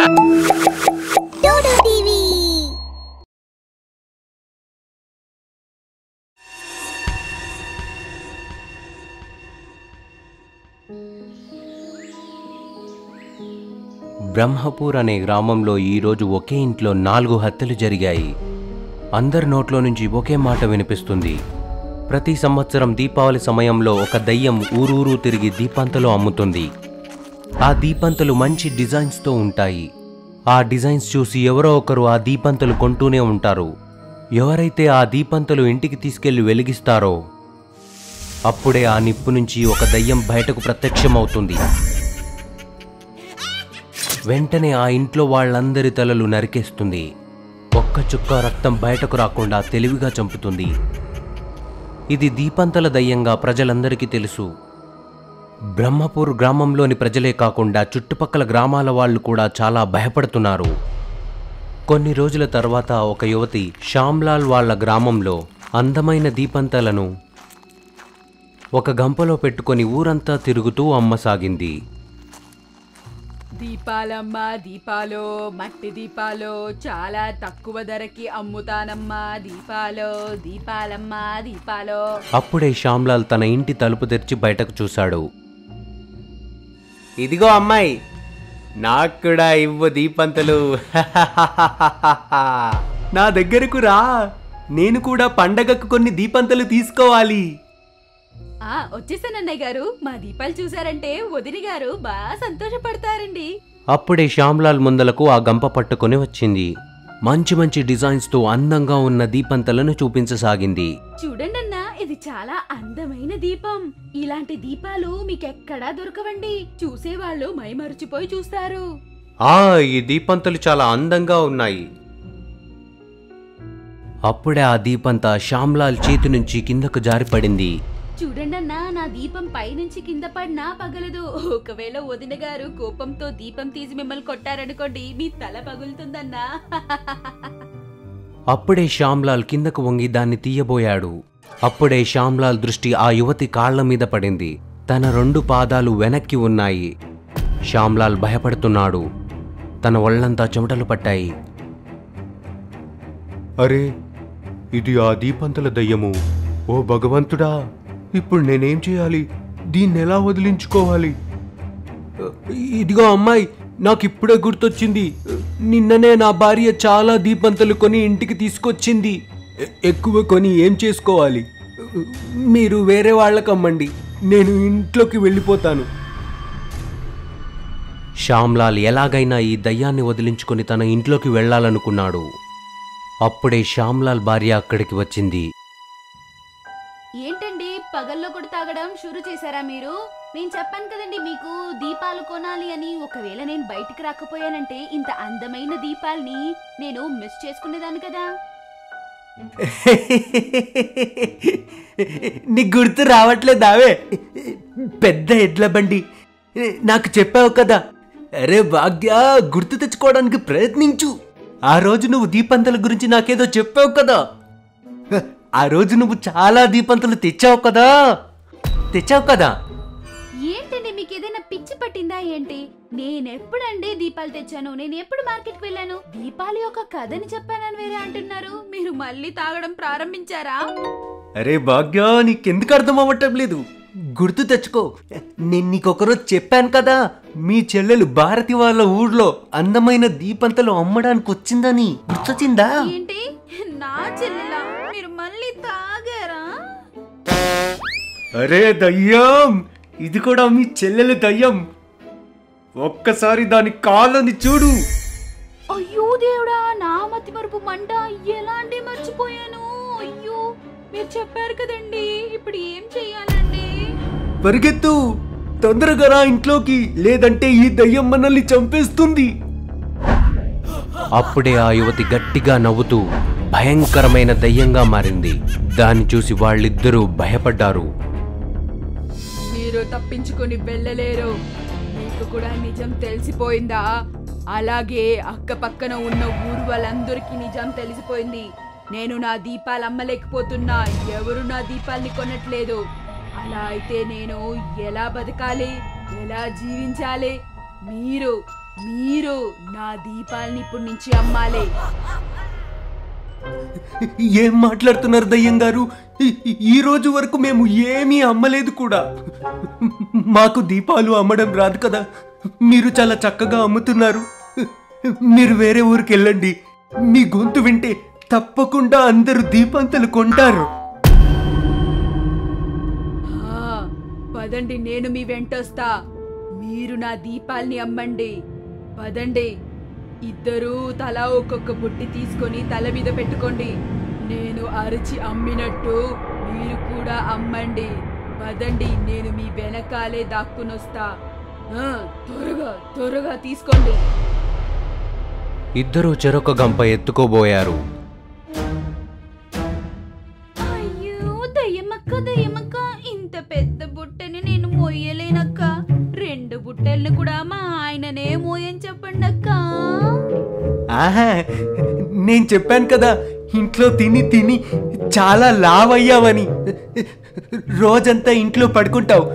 Dodo TV Brahmapur అనే గ్రామంలో ఈరోజు ఒకే ఇంట్లో నాలుగు హత్యలు జరిగాయి అందరి నోట్లో నుంచి ఒకే మాట వినిపిస్తుంది ప్రతి సంవత్సరం దీపావళి సమయంలో ఒక దయ్యం ఊరూరు తిరిగి దీపాంతలు అమ్ముతుంది ఆ దీపంతలు మంచి డిజైన్స్తో ఉంటాయి ఆ డిజైన్స్ చూసి ఎవరో ఒకరు ఆ దీపంతలు కొంటూనే ఉంటారు ఎవరైతే ఆ దీపంతలు ఇంటికి తీసుకెళ్లి వెలిగిస్తారో అప్పుడే ఆ నిప్పు నుంచి ఒక దయ్యం బయటకు ప్రత్యక్షమవుతుంది వెంటనే ఆ ఇంట్లో వాళ్ళందరి తలలు నరికేస్తుంది ఒక్క చుక్క రక్తం బయటకు రాకుండా తెలివిగా చంపుతుంది ఇది దీపంతల దయ్యంగా ప్రజలందరికీ తెలుసు బ్రహ్మపూర్ గ్రామంలోని ప్రజలే కాకుండా చుట్టుపక్కల గ్రామాల వాళ్ళు కూడా చాలా భయపడుతున్నారు కొన్ని రోజుల తర్వాత ఒక యువతి శ్యామ్లాల్ వాళ్ళ గ్రామంలో అందమైన దీపంతలను ఒక గంపలో పెట్టుకొని ఊరంతా తిరుగుతూ అమ్మసాగింది దీపాలమ్మా దీపాలు మట్టి దీపాలు చాలా తక్కువ ధరకి అమ్ముతానమ్మా దీపాలు దీపాలమ్మా దీపాలు అప్పుడే శ్యామ్లాల్ తన ఇంటి తలుపు తెరిచి బయటకు చూశాడు ఇదిగో అమ్మాయి నాకు కూడా ఇవ్వు దీపంతలు నా దగ్గరకు రా నేను కూడా పండగకు కొన్ని దీపంతలు తీసుకోవాలి ఆ వచ్చేసాను అన్నయ్య గారు మా దీపాలు చూసారంటే వదిన గారు బాగా సంతోషపడతారండి అప్పుడే శ్యామ్లాల్ ముందలకు ఆ గంప పట్టుకొని వచ్చింది మంచి మంచి డిజైన్స్తో అందంగా ఉన్న దీపంతలను చూపించసాగింది చూడండి అన్నా ఇది చాలా అందమైన దీపం ఇలాంటి దీపాలు మీకెక్కడా దొరకవండి చూసేవాళ్ళు మైమరిచిపోయి చూస్తారు ఆ ఈ దీపంతలు చాలా అందంగా ఉన్నాయి అప్పుడే ఆ దీపంతా శ్యామ్లాల్ చేతి నుంచి కిందకు జారిపడింది చూడండి అన్నా నా దీపం పైనుంచి కింద పడినా పగలదు ఒకవేళ వదిన గారు కోపంతో దీపం తీసి మిమ్మల్ని కొట్టారనుకోండి మీ తల పగులుతుందన్నా అప్పుడే శ్యామ్లాల్ కిందకు వంగి దాన్ని తీయబోయాడు అప్పుడే శ్యామ్లాల్ దృష్టి ఆ యువతి కాళ్ల మీద పడింది తన రెండు పాదాలు వెనక్కి ఉన్నాయి శ్యామ్లాల్ భయపడుతున్నాడు తన ఒళ్ళంతా చెమటలు పట్టాయి అరే ఇది ఆ దీపంతల దయ్యము ఓ భగవంతుడా ఇప్పుడు నేనేం చేయాలి దీన్ని ఎలా వదిలించుకోవాలి ఇదిగో అమ్మాయి నాకు ఇప్పుడే గుర్తొచ్చింది నిన్ననే నా భార్య చాలా దీపంతలు కొని ఇంటికి తీసుకొచ్చింది ఎ- ఎక్కువ కొని ఏం చేసుకోవాలి మీరు వేరే వాళ్ళకి అమ్మండి నేను ఇంట్లోకి వెళ్ళిపోతాను శ్యామ్లాల్ ఎలాగైనా ఈ దయ్యాన్ని వదిలించుకొని తన ఇంట్లోకి వెళ్ళాలనుకున్నాడు అప్పుడే శ్యామ్లాల్ భార్య అక్కడికి వచ్చింది ఏంటండి పగల్లో కూడా తాగడం షురు చేశారా మీరు నేను చెప్పాను కదండి మీకు దీపాలు కొనాలి అని ఒకవేళ నేను బయటికి రాకపోయానంటే ఇంత అందమైన దీపాల్ని నేను మిస్ చేసుకునేదాన్ని కదా నీకు గుర్తు రావట్లేదావే పెద్ద ఎడ్ల బండి నాకు చెప్పావు కదా అరే భాగ్య గుర్తు తెచ్చుకోవడానికి ప్రయత్నించు ఆ రోజు నువ్వు దీపంతల గురించి నాకేదో చెప్పావు కదా ఆ రోజు నువ్వు చాలా దీపంతలు తెచ్చావు కదా తెచ్చావు కదా ఏంటండి మీకు ఏదైనా పిచ్చి పట్టిందా ఏంటి నేనెప్పుడండి దీపాలు తెచ్చాను నేను ఎప్పుడు మార్కెట్కి వెళ్ళాను దీపాలు యొక్క కథని చెప్పానని వేరే అంటున్నారు మీరు మళ్ళీ తాగడం ప్రారంభించారా అరే భాగ్య నీకెందుకు అర్థం అవ్వటం లేదు గుర్తు తెచ్చుకో నేను నీకొకరోజు చెప్పాను కదా మీ చెల్లెలు భారతి వాళ్ళ ఊర్లో అందమైన దీపంతలు అమ్మడానికి వచ్చిందని గుర్తొచ్చిందా ఏంటి నా చెల్లెలా మీరు మళ్ళీ తాగారా అరే దయ్యం ఇది కూడా మీ చెల్లెలు దయ్యం ఒక్కసారి దాని కాళ్ళని చూడు అయ్యో దేవుడా నా మతి మరుపు మంట ఎలాంటి మర్చిపోయాను అయ్యో మీరు చెప్పారు కదండి ఇప్పుడు ఏం చెయ్యాలండి పరిగెత్తు తొందరగా రా ఇంట్లోకి లేదంటే ఈ దయ్యం మనల్ని చంపేస్తుంది అప్పుడే ఆ యువతి గట్టిగా నవ్వుతూ భయంకరమైన దయ్యంగా మారింది దాన్ని చూసి వాళ్ళిద్దరూ భయపడ్డారు మీరు తప్పించుకొని వెళ్ళలేరు మీకు కూడా నిజం తెలిసిపోయిందా అలాగే అక్క పక్కన ఉన్న ఊరు వాళ్ళందరికీ నిజం తెలిసిపోయింది నేను నా దీపాలు అమ్మలేకపోతున్నా ఎవరు నా దీపాల్ని కొనట్లేదు అలా అయితే నేను ఎలా బతకాలి ఎలా జీవించాలి మీరు మీరు నా దీపాల్ని ఇప్పటి నుంచి అమ్మాలి ఏం మాట్లాడుతున్నారు దయ్యం గారు ఈ- ఈ రోజు వరకు మేము ఏమీ అమ్మలేదు కూడా మాకు దీపాలు అమ్మడం రాదు కదా మీరు చాలా చక్కగా అమ్ముతున్నారు మీరు వేరే ఊరికి వెళ్ళండి మీ గొంతు వింటే తప్పకుండా అందరూ దీపంతలు కొంటారు ఆ, పదండి నేను మీ వెంటొస్తా మీరు నా దీపాల్ని అమ్మండి పదండి ఇద్దరూ తలా ఒక్కొక్క బుట్టి తీసుకొని తల మీద పెట్టుకోండి నేను అరిచి అమ్మినట్టు మీరు కూడా అమ్మండి పదండి నేను మీ వెనకాలే దాక్కునొస్తా ఆ, త్వరగా త్వరగా తీసుకోండి ఇద్దరూ చెరొక గంప ఎత్తుకోబోయారు అయ్యో దయ్యమక్క దయ్యమక్క ఇంత పెద్ద బుట్టని నేను మోయలేనక్క రెండు బుట్టల్ని కూడా మా ఆయననే మోయని చెప్పండి అక్క ఆహా నేను చెప్పాను కదా ఇంట్లో తిని తిని చాలా లావయ్యావని రోజంతా ఇంట్లో పడుకుంటావు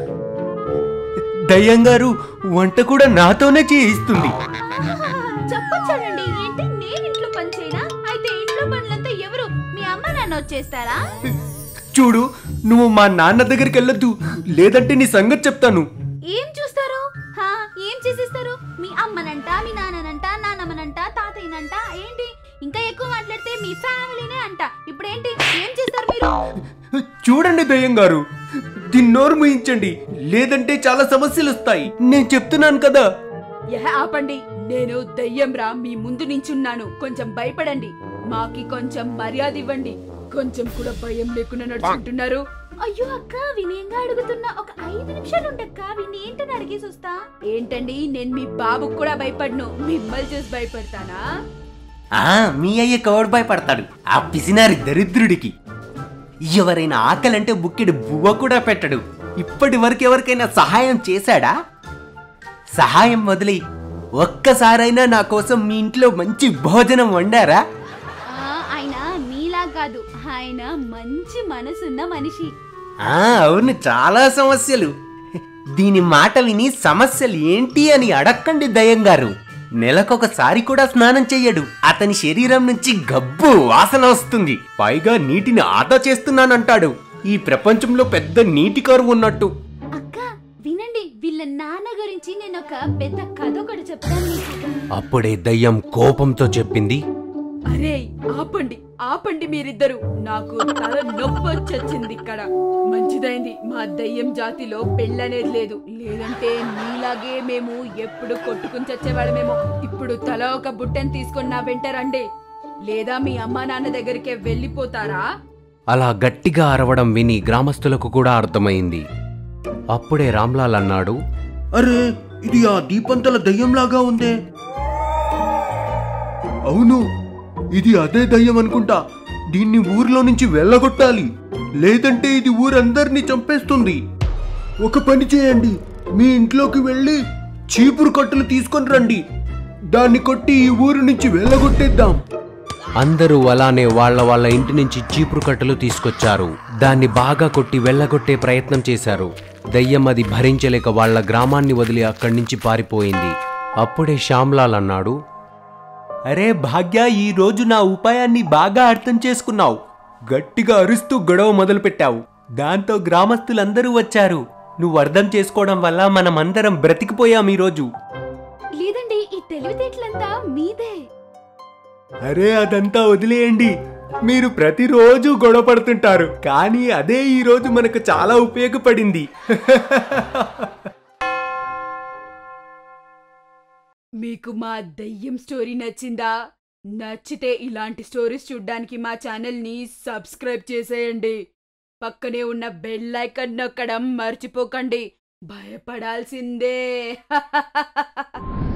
దయ్యం గారు వంట కూడా నాతోనే చేయిస్తుంది చెప్పొచ్చాడండి ఏంటి నేను ఇంట్లో పని చేయనా అయితే ఇంట్లో పనులంతా ఎవరు మీ అమ్మ నాన్న వచ్చేస్తారా చూడు నువ్వు మా నాన్న దగ్గరికి వెళ్ళొద్దు లేదంటే నీ సంగతి చెప్తాను ఏం చూస్తారు హా ఏం చేసేస్తారు మీ అమ్మనంట మీ నాన్ననంట నాన్నమ్మనంట తాతయ్యనంట ఏంటి ఇంకా ఎక్కువ మాట్లాడితే మీ ఫ్యామిలీనే అంట ఇప్పుడు ఏంటి ఏం చేస్తారు మీరు చూడండి దయ్యం గారు దీన్ని నోరు ముయించండి లేదంటే చాలా సమస్యలు వస్తాయి నేను చెప్తున్నాను కదా యహ ఆపండి నేను దయ్యంరా మీ ముందు నించున్నాను కొంచెం భయపడండి మాకి కొంచెం మర్యాద ఇవ్వండి కొంచెం కూడా భయం లేకుండా నడుచుకుంటున్నారు అయ్యో అక్క వినయంగా అడుగుతున్నా ఒక ఐదు నిమిషాలు ఉండక్క విని ఏంటని అడిగేసి వస్తా ఏంటండి నేను మీ బాబుకు కూడా భయపడను మిమ్మల్ని చూసి భయపడతానా ఆ మీ అయ్య కవర్ భయపడతాడు ఆ పిసినారి దరిద్రుడికి ఎవరైనా ఆకలంటే బుక్కెడు బువ్వ కూడా పెట్టడు ఇప్పటి వరకు ఎవరికైనా సహాయం చేశాడా సహాయం వదిలి ఒక్కసారైనా నా కోసం మీ ఇంట్లో మంచి భోజనం వండారా ఆ, ఆయన మీలా కాదు ఆయన మంచి మనసున్న మనిషి ఆ అవును చాలా సమస్యలు దీని మాట విని సమస్యలు ఏంటి అని అడక్కండి దయం గారు నెలకొకసారి కూడా స్నానం చెయ్యడు అతని శరీరం నుంచి గబ్బు వాసన వస్తుంది పైగా నీటిని ఆదా చేస్తున్నానంటాడు ఈ ప్రపంచంలో పెద్ద నీటి కరువు ఉన్నట్టు అక్క వినండి వీళ్ళ నాన్న గురించి నేను ఒక పెద్ద కథ ఒకటి చెప్తాను మీకు అప్పుడే దయ్యం కోపంతో చెప్పింది అరే ఆపండి ఆపండి మీరిద్దరు నాకు తల నొప్పి వచ్చొచ్చింది ఇక్కడ మంచిదైంది మా దయ్యం జాతిలో పెళ్ళనేది లేదు లేదంటే మీలాగే మేము ఎప్పుడు కొట్టుకుని చచ్చేవాళ్ళమేమో ఇప్పుడు తల ఒక బుట్టని తీసుకొని నా వెంట రండి లేదా మీ అమ్మా నాన్న దగ్గరికే వెళ్ళిపోతారా అలా గట్టిగా అరవడం విని గ్రామస్తులకు కూడా అర్థమైంది అప్పుడే రామ్లాల్ అన్నాడు అరే ఇది ఆ దీపంతల దయ్యంలాగా ఉందే అవును ఇది అదే దయ్యం అనుకుంటా దీన్ని ఊర్లో నుంచి వెళ్ళగొట్టాలి లేదంటే ఇది ఊరందరినీ చంపేస్తుంది ఒక పని చేయండి మీ ఇంట్లోకి వెళ్ళి చీపురు కట్టలు తీసుకొని రండి దాన్ని కొట్టి ఈ ఊరు నుంచి వెళ్ళగొట్టేద్దాం అందరూ అలానే వాళ్ళ వాళ్ళ ఇంటి నుంచి చీపురు కట్టలు తీసుకొచ్చారు దాన్ని బాగా కొట్టి వెళ్ళగొట్టే ప్రయత్నం చేశారు దయ్యం అది భరించలేక వాళ్ళ గ్రామాన్ని వదిలి అక్కడి నుంచి పారిపోయింది అప్పుడే శ్యామ్లాల్ అన్నాడు అరే భాగ్య ఈ రోజు నా ఉపాయాన్ని బాగా అర్థం చేసుకున్నావు గట్టిగా అరుస్తూ గొడవ మొదలుపెట్టావు దాంతో గ్రామస్తులందరూ వచ్చారు నువ్వు అర్థం చేసుకోవడం వల్ల మనమందరం బ్రతికిపోయాం ఈరోజు లేదండి ఈ తెలివితేటలంతా మీదే అరే అదంతా వదిలేయండి మీరు ప్రతిరోజు గొడవ పడుతుంటారు కానీ అదే ఈ రోజు మనకు చాలా ఉపయోగపడింది మీకు మా దయ్యం స్టోరీ నచ్చిందా నచ్చితే ఇలాంటి స్టోరీస్ చూడ్డానికి మా ఛానల్ని సబ్స్క్రైబ్ చేసేయండి పక్కనే ఉన్న బెల్ ఐకాన్ నొక్కడం మర్చిపోకండి భయపడాల్సిందే